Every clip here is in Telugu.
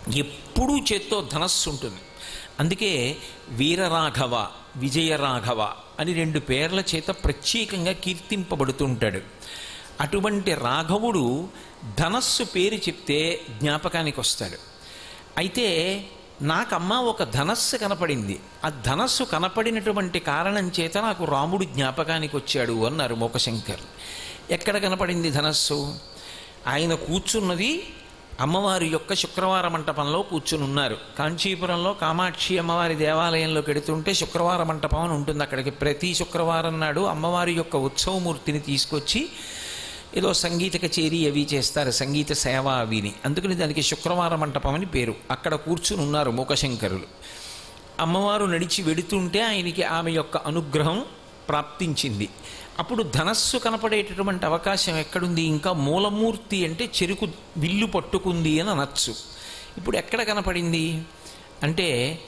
ఎప్పుడూ చేత్తో ధనస్సు ఉంటుంది అందుకే వీరరాఘవ విజయరాఘవ అని రెండు పేర్ల చేత ప్రత్యేకంగా కీర్తింపబడుతుంటాడు అటువంటి రాఘవుడు ధనస్సు పేరు చెప్తే జ్ఞాపకానికి వస్తాడు అయితే నాకమ్మ ఒక ధనస్సు కనపడింది ఆ ధనస్సు కనపడినటువంటి కారణం చేత నాకు రాముడు జ్ఞాపకానికి వచ్చాడు అన్నారు మోకశంకర్ ఎక్కడ కనపడింది ధనస్సు ఆయన కూర్చున్నది అమ్మవారి యొక్క శుక్రవార మంటపంలో కూర్చుని ఉన్నారు కాంచీపురంలో కామాక్షి అమ్మవారి దేవాలయంలోకి వెడుతుంటే శుక్రవార మంటపం అని ఉంటుంది అక్కడికి ప్రతి శుక్రవారం నాడు అమ్మవారి యొక్క ఉత్సవమూర్తిని తీసుకొచ్చి ఏదో సంగీత కచేరీ అవి చేస్తారు సంగీత సేవ అవిని అందుకని దానికి శుక్రవార మంటపం అని పేరు అక్కడ కూర్చుని ఉన్నారు మూకశంకరులు అమ్మవారు నడిచి వెడుతుంటే ఆయనకి ఆమె యొక్క అనుగ్రహం ప్రాప్తించింది అప్పుడు ధనస్సు కనపడేటటువంటి అవకాశం ఎక్కడుంది ఇంకా మూలమూర్తి అంటే చెరుకు విల్లు పట్టుకుంది అని అనొచ్చు ఇప్పుడు ఎక్కడ కనపడింది అంటే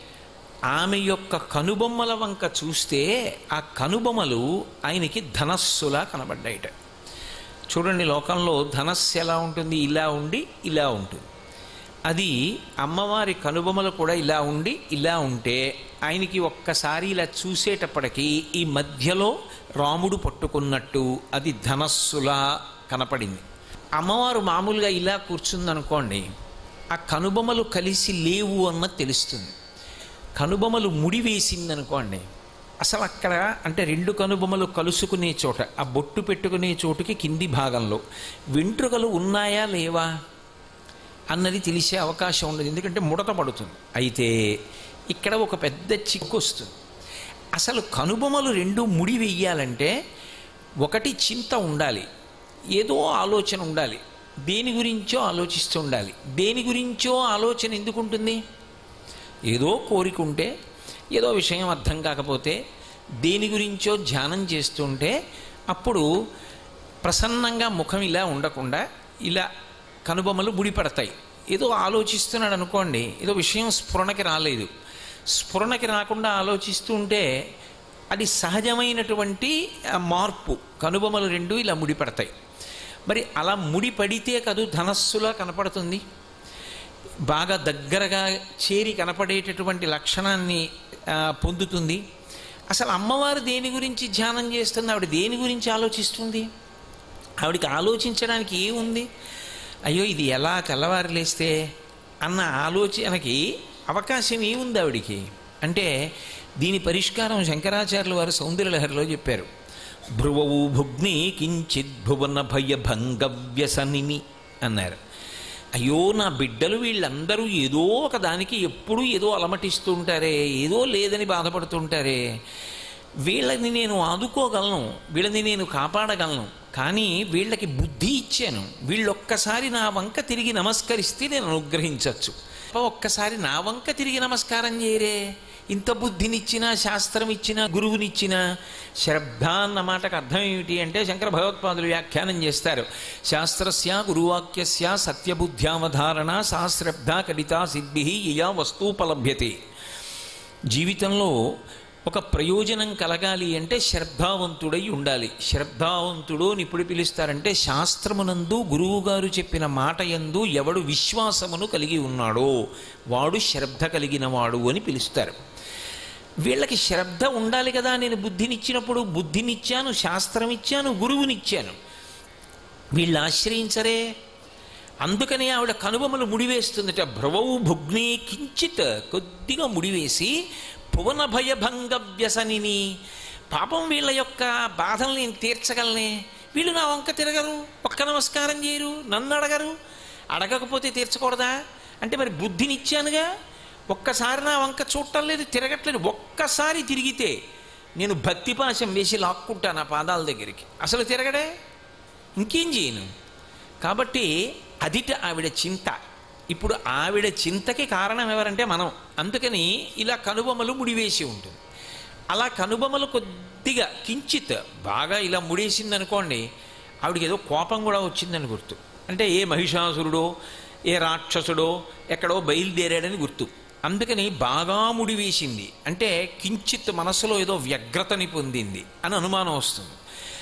ఆమె యొక్క కనుబొమ్మల వంక చూస్తే ఆ కనుబొమ్మలు ఆయనకి ధనస్సులా కనబడ్డాయిట చూడండి లోకంలో ధనస్సు ఎలా ఉంటుంది ఇలా ఉండి ఇలా ఉంటుంది అది అమ్మవారి కనుబొమలు కూడా ఇలా ఉండి ఇలా ఉంటే ఆయనకి ఒక్కసారి ఇలా చూసేటప్పటికీ ఈ మధ్యలో రాముడు పట్టుకున్నట్టు అది ధనస్సులా కనపడింది అమ్మవారు మామూలుగా ఇలా కూర్చుందనుకోండి ఆ కనుబొమలు కలిసి లేవు అన్నది తెలుస్తుంది కనుబొమలు ముడి వేసిందనుకోండి అసలు అక్కడ అంటే రెండు కనుబొమలు కలుసుకునే చోట ఆ బొట్టు పెట్టుకునే చోటుకి కింది భాగంలో వెంట్రుకలు ఉన్నాయా లేవా అన్నది తెలిసే అవకాశం ఉండదు ఎందుకంటే ముడత పడుతుంది అయితే ఇక్కడ ఒక పెద్ద చిక్కు వస్తుంది అసలు కనుబొమలు రెండు ముడి వెయ్యాలంటే ఒకటి చింత ఉండాలి ఏదో ఆలోచన ఉండాలి దేని గురించో ఆలోచిస్తూ ఉండాలి దేని గురించో ఆలోచన ఎందుకు ఉంటుంది ఏదో కోరిక ఉంటే ఏదో విషయం అర్థం కాకపోతే దేని గురించో ధ్యానం చేస్తుంటే అప్పుడు ప్రసన్నంగా ముఖం ఇలా ఉండకుండా ఇలా కనుబొమ్మలు ముడిపడతాయి ఏదో ఆలోచిస్తున్నాడు అనుకోండి ఏదో విషయం స్ఫురణకి రాలేదు స్ఫురణకి రాకుండా ఆలోచిస్తూ ఉంటే అది సహజమైనటువంటి ఆ, మార్పు కనుబొమ్మలు రెండు ఇలా ముడిపడతాయి మరి అలా ముడిపడితే కదూ ధనస్సులా కనపడుతుంది బాగా దగ్గరగా చేరి కనపడేటటువంటి లక్షణాన్ని ఆ, పొందుతుంది అసలు అమ్మవారు దేని గురించి ధ్యానం చేస్తుంది ఆవిడ దేని గురించి ఆలోచిస్తుంది ఆవిడకి ఆలోచించడానికి ఏముంది అయ్యో ఇది ఎలా తెల్లవారులేస్తే అన్న ఆలోచనకి అవకాశం ఏముంది ఆవిడికి అంటే దీని పరిష్కారం శంకరాచార్యుల వారు సౌందర్యలహరిలో చెప్పారు భ్రువవు భుగ్ని కించిత్ భువన భయ భంగ వ్యసనిని అన్నారు అయ్యో నా బిడ్డలు వీళ్ళందరూ ఏదో ఒక దానికి ఎప్పుడూ ఏదో అలమటిస్తూ ఉంటారే ఏదో లేదని బాధపడుతుంటారే వీళ్ళని నేను ఆదుకోగలను వీళ్ళని నేను కాపాడగలను కానీ వీళ్ళకి బుద్ధి ఇచ్చాను వీళ్ళొక్కసారి నా వంక తిరిగి నమస్కరిస్తే నేను అనుగ్రహించవచ్చు ఒక్కసారి నా వంక తిరిగి నమస్కారం చేయరే ఇంత బుద్ధినిచ్చినా శాస్త్రం ఇచ్చినా గురువునిచ్చినా శ్రద్ధ అన్న మాటకు అర్థం ఏమిటి అంటే శంకర భగవత్పాదులు వ్యాఖ్యానం చేస్తారు శాస్త్రస్య గురువాక్యస్య సత్యబుద్ధ్యావధారణ సా శ్రద్ధ కడితా సిద్ధి యయా వస్తూపలభ్యతే జీవితంలో ఒక ప్రయోజనం కలగాలి అంటే శ్రద్ధావంతుడై ఉండాలి శ్రద్ధావంతుడు అని ఇప్పుడు పిలుస్తారంటే శాస్త్రమునందు గురువుగారు చెప్పిన మాట యందు ఎవడు విశ్వాసమును కలిగి ఉన్నాడో వాడు శ్రద్ధ కలిగిన వాడు అని పిలుస్తారు వీళ్ళకి శ్రద్ధ ఉండాలి కదా నేను బుద్ధినిచ్చినప్పుడు బుద్ధినిచ్చాను శాస్త్రం ఇచ్చాను గురువునిచ్చాను వీళ్ళు ఆశ్రయించరే అందుకనే ఆవిడ కనుబొమలు ముడివేస్తుందట భ్రవవు భుగ్నే కించిత్ కొద్దిగా ముడివేసి భువన భయభంగ వ్యసనిని పాపం వీళ్ళ యొక్క బాధల్ని నేను తీర్చగలనే వీళ్ళు నా వంక తిరగరు ఒక్క నమస్కారం చేయరు నన్ను అడగరు అడగకపోతే తీర్చకూడదా అంటే మరి బుద్ధినిచ్చానుగా ఒక్కసారి నా వంక చూడటం లేదు తిరగట్లేదు ఒక్కసారి తిరిగితే నేను భక్తిపాశం వేసి లాక్కుంటాను ఆ పాదాల దగ్గరికి అసలు తిరగడే ఇంకేం చేయను కాబట్టి అదిట ఆవిడ చింత ఇప్పుడు ఆవిడ చింతకి కారణం ఎవరంటే మనం అందుకని ఇలా కనుబొమ్మలు ముడివేసి ఉంటుంది అలా కనుబొమ్మలు కొద్దిగా కించిత్ బాగా ఇలా ముడేసింది అనుకోండి ఆవిడకి ఏదో కోపం కూడా వచ్చిందని గుర్తు అంటే ఏ మహిషాసురుడో ఏ రాక్షసుడో ఎక్కడో బయలుదేరాడని గుర్తు అందుకని బాగా ముడివేసింది అంటే కించిత్ మనసులో ఏదో వ్యగ్రతని పొందింది అని అనుమానం వస్తుంది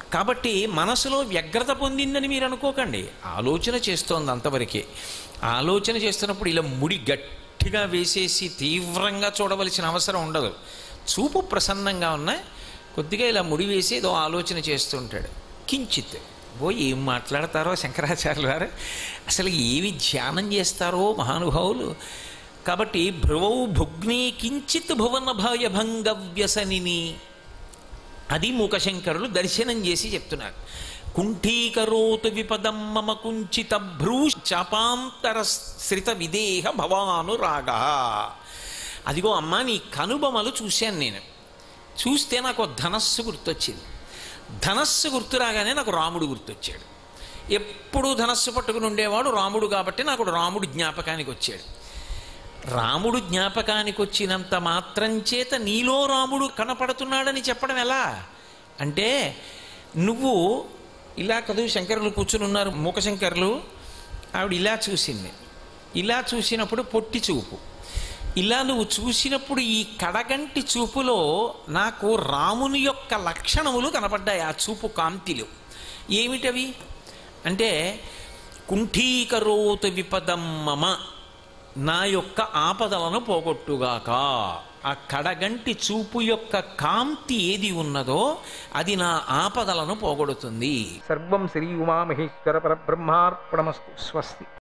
కాబట్టి మనసులో వ్యగ్రత పొందిందని మీరు అనుకోకండి ఆలోచన చేస్తోంది అంతవరకే ఆలోచన చేస్తున్నప్పుడు ఇలా ముడి గట్టిగా వేసేసి తీవ్రంగా చూడవలసిన అవసరం ఉండదు చూపు ప్రసన్నంగా ఉన్న కొద్దిగా ఇలా ముడి వేసి ఏదో ఆలోచన చేస్తుంటాడు కించిత్ ఓ ఏం మాట్లాడతారో శంకరాచార్యులు వారు అసలు ఏమి ధ్యానం చేస్తారో మహానుభావులు కాబట్టి భ్రువౌ భుగ్నే కించిత్ భువన భయభంగ వ్యసనిని అది మూకశంకరులు దర్శనం చేసి చెప్తున్నారు కుంఠీకరోతు విపదం మమ కుంచిత భ్రూ చాపాంతర శ్రిత విదేహ భవానురాగ అదిగో అమ్మా నీ కనుబొమలు చూశాను నేను చూస్తే నాకు ఓ ధనస్సు గుర్తొచ్చింది ధనస్సు గుర్తు రాగానే నాకు రాముడు గుర్తొచ్చాడు ఎప్పుడూ ధనస్సు పట్టుకుని ఉండేవాడు రాముడు కాబట్టి నాకు రాముడు జ్ఞాపకానికి వచ్చాడు రాముడు జ్ఞాపకానికి వచ్చినంత మాత్రం చేత నీలో రాముడు కనపడుతున్నాడని చెప్పడం ఎలా అంటే నువ్వు ఇలా కదూ శంకరులు కూర్చుని ఉన్నారు మూకశంకరులు ఆవిడ ఇలా చూసింది ఇలా చూసినప్పుడు పొట్టి చూపు ఇలా నువ్వు చూసినప్పుడు ఈ కడగంటి చూపులో నాకు రాముని యొక్క లక్షణములు కనపడ్డాయి ఆ చూపు కాంతిలు ఏమిటవి అంటే కుంఠీకరోతు విపదం మమ నా యొక్క ఆపదలను పోగొట్టుగాక ఆ కడగంటి చూపు యొక్క కాంతి ఏది ఉన్నదో అది నా ఆపదలను పోగొడుతుంది సర్వం శ్రీ ఉమామహేశ్వర పరబ్రహ్మార్పణమస్తు స్వస్తి